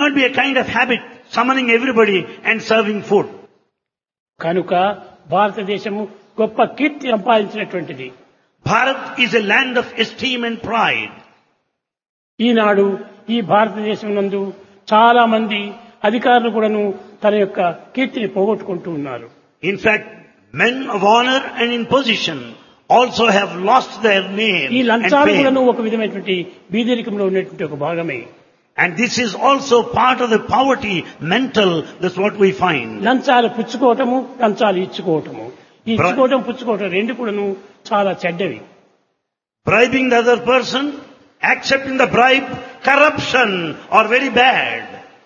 not be a kind of habit summoning everybody and serving food. కనుక భారతదేశము గొప్ప కీర్తి సంపాదించినటువంటిది Bharat is a land of esteem and pride. ఈనాడు ఈ భారతదేశం నందు చాలా మంది అధికారులు కూడాను తన యొక్క కీర్తిని పోగొట్టుకుంటూ ఉన్నారు In fact, men of honor and in position also have lost their name ఈ and లంచాలు కూడాను fame. ఒక విధమైనటువంటి బీదరికంలో ఉన్నటువంటి ఒక భాగమే And this is also part of the poverty mental, that's what we find. లంచాలు పుచ్చుకోవటము లంచాలు ఇచ్చుకోవటము ఈ ఇచ్చుకోవటం పుచ్చుకోవటం రెండు కూడాను చాలా చెడ్డవి Bribing the other person, accepting the bribe, corruption are very bad.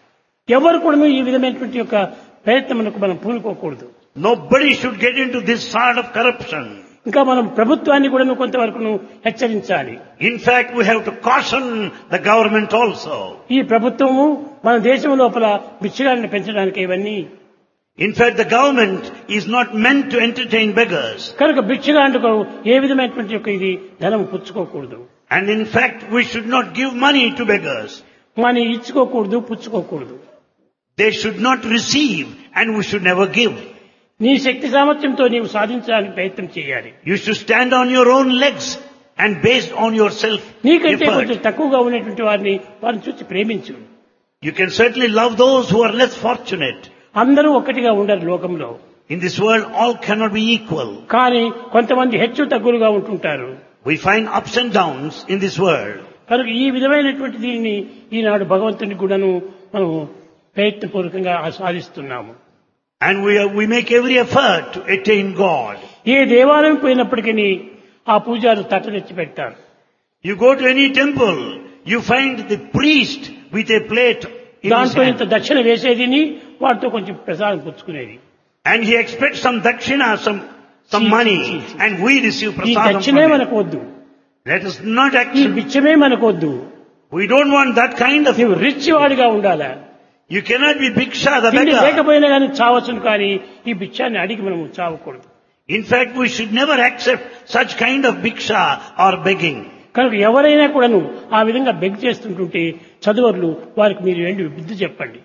ఎవరు కూడాను ఈ విధమైనటువంటి యొక్క ప్రయత్నములకు మనం పూనుకోకూడదు Nobody should get into this sort of corruption. ఇంకా మనం ప్రభుత్వాన్ని కూడా కొంతవరకు హెచ్చరించాలి In fact, we have to caution the government also. ఈ ప్రభుత్వము మన దేశం లోపల బిచ్చగాళ్ళని పెంచడానికి ఇవన్నీ In fact, the government is not meant to entertain beggars. కనుక బిచ్చగాండుకు ఏ విధమైనటువంటి యొక్క ఇది ధనం పుచ్చుకోకూడదు And in fact, we should not give money to beggars. మనం ఇచ్చుకోకూడదు పుచ్చుకోకూడదు They should not receive and we should never give. నీ శక్తి సామర్థ్యంతో నీవు సాధించడానికి ప్రయత్నం చేయాలి You should stand on your own legs and based on your self నీకంటే కొంచెం effort. తక్కువగా ఉన్నటువంటి వారిని వారిని చూసి ప్రేమించు You can certainly love those who are less fortunate. అందరూ ఒక్కటిగా ఉండరు లోకంలో In this world, all cannot be equal. కానీ కొంతమంది హెచ్చు తగ్గులుగా ఉంటుంటారు We find ups and downs in this world. కనుక ఈ విధమైనటువంటి దీనిని ఈనాడు భగవంతుని కూడాను మనం ప్రయత్నపూర్వకంగా సాధిస్తున్నాము And we, are, we make every effort to attain God. ఏ దేవాలయం పోయినప్పటికీ ఆ పూజారు తట్టనెచ్చి పెడతారు You go to any temple, you find the priest with a plate in his దాంట్లో ఇంత hand. దక్షిణ వేసేదిని వాటితో కొంచెం ప్రసాదం పుచ్చుకునేది And he expects some dakshina, some, some See, money, see, see. and we receive ఈ prasadam దక్షిణే from him. మనకు వద్దు Let us not ఈ accept, బిచ్చమే మనకు వద్దు we don't want that kind of, నీవు రిచ్ వాడిగా ఉండాలా you cannot be bhiksha, the తిండి beggar. లేకపోయినా కానీ చావచ్చును కానీ ఈ బిచ్చాన్ని అడిగి మనం చావకూడదు In fact, we should never accept such kind of bhiksha or begging. కనుక ఎవరైనా కూడాను ఆ విధంగా బెగ్ చేస్తుంటుంటే చదువర్లు వారికి మీరు వెళ్ళి బుద్ధి చెప్పండి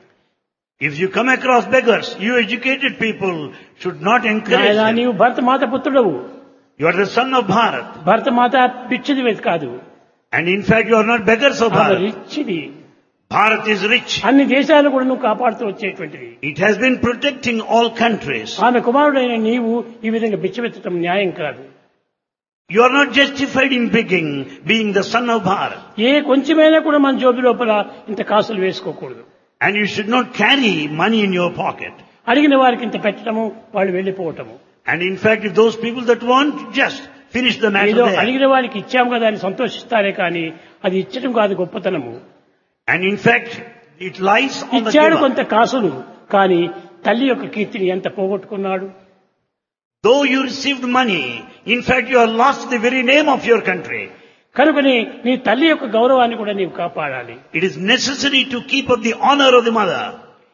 If you come across beggars, you educated people should not encourage నాయనా them. నీవు భరత మాత పుత్రుడవు You are the son of Bharat. భరత మాత బిచ్చది కాదు And in fact, you are not beggars of ఆమె Bharat. రిచ్ది Bharat is rich. అన్ని దేశాలు కూడా నువ్వు కాపాడుతూ వచ్చేటువంటిది It has been protecting all countries. ఆమె కుమారుడైన నీవు ఈ విధంగా బిచ్చమెత్తడం న్యాయం కాదు You are not justified in begging, being the son of Bharat. ఏ కొంచెమైనా కూడా మన జోబి లోపల ఇంత కాసులు వేసుకోకూడదు And you should not carry money in your pocket. అడిగిన వారికి ఇంత పెట్టడము వాళ్ళు వెళ్ళిపోవటము And in fact, if those people that want, just finish the matter ఏదో there. అడిగిన వారికి ఇచ్చాము కదా అని సంతోషిస్తారే కానీ అది ఇచ్చడం కాదు గొప్పతనము And in fact, it lies on the ఇచ్చాడు giver. కొంత కాసులు కానీ తల్లి యొక్క కీర్తిని ఎంత పోగొట్టుకున్నాడు Though you received money, in fact, you have lost the very name of your country. కనుకని నీ తల్లి యొక్క గౌరవాన్ని కూడా నీవు కాపాడాలి It is necessary to keep up the honor of the mother.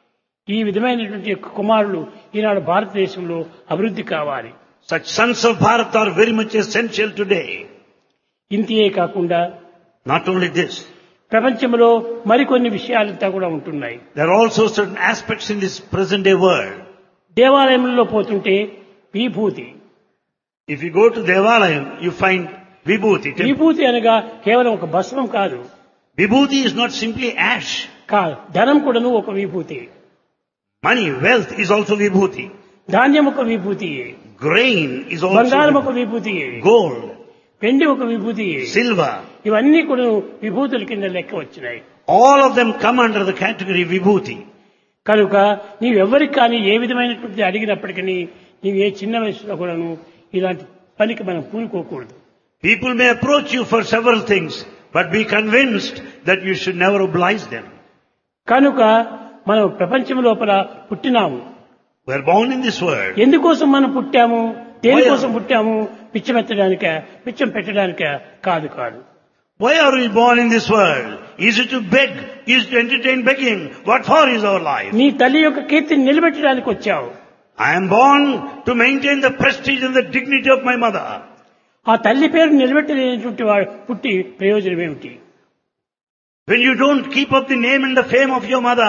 ఈ విధమైనటువంటి యొక్క కుమారులు ఈనాడు భారతదేశంలో అభివృద్ధి కావాలి Such sons of Bharat are very much essential today. ఇంతియే కాకుండా Not only this, ప్రపంచంలో మరికొన్ని విషయాలంతా కూడా ఉంటున్నాయి there are also certain aspects in this present day world. దేవాలయంలో పోతుంటే విభూతి If you go to Devalayam, you find Vibhuti. temple. విభూతి అనగా కేవలం ఒక భస్మం కాదు Vibhuti is not simply ash. కాదు ధనం కూడాను ఒక విభూతి Money, wealth is also Vibhuti. ధాన్యం ఒక విభూతి Grain is బంగారం ఒక also విభూతి gold, వెండి ఒక విభూతి silver. ఇవన్నీ కూడా విభూతుల కింద లెక్క వచ్చినాయి All of them come under the category Vibhuti. కనుక నీవెవ్వరికి కానీ ఏ విధమైనటువంటి అడిగినప్పటికీ నీవు ఏ చిన్న వయసులో కూడాను ఇలాంటి పనికి మనం పూనుకోకూడదు People may approach you for several things, but be convinced that you should never oblige them. కనుక మనం ప్రపంచం లోపల పుట్టినాము We are born in this world. ఎందుకోసం మనం పుట్టాము దేనికోసం పుట్టాము పిచ్చమెత్తడానిక పిచ్చం పెట్టడానిక కాదు కాదు Why are we born in this world? Is it to beg? Is it to entertain begging? What for is our life? నీ తల్లి యొక్క కీర్తిని నిలబెట్టడానికి వచ్చావు I am born to maintain the prestige and the dignity of my mother. ఆ తల్లి పేరు నిలబెట్టలేనటువంటి వాడు పుట్టి ప్రయోజనం ఏమిటి When you don't keep up the name and the fame of your mother,